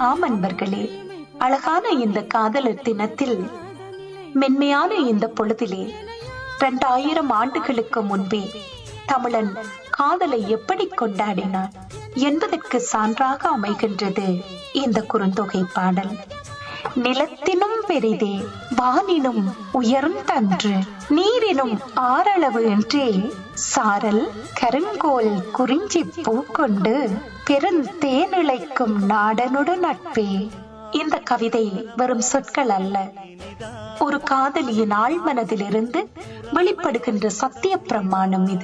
ஆம் அன்பர்களே அழகான இந்த காதலர் தினத்தில் மென்மையான இந்த பொழுதிலே இரண்டாயிரம் ஆண்டுகளுக்கு முன்பே தமிழன் காதலை எப்படி கொண்டாடினான் என்பதற்கு சான்றாக அமைகின்றது இந்த குறுந்தொகை பாடல் நிலத்தினும் பெரிதே வானினும் உயர்ந்தன்று நீரினும் ஆறளவு என்றே சாரல் கருங்கோல் குறிஞ்சி பூக்கொண்டு பெருந்தேனிழைக்கும் நாடனொடு நட்பே இந்த கவிதை வெறும் சொற்கள் அல்ல ஒரு காதலியின் ஆழ்மனதிலிருந்து வெளிப்படுகின்ற சத்திய பிரமாணம் இது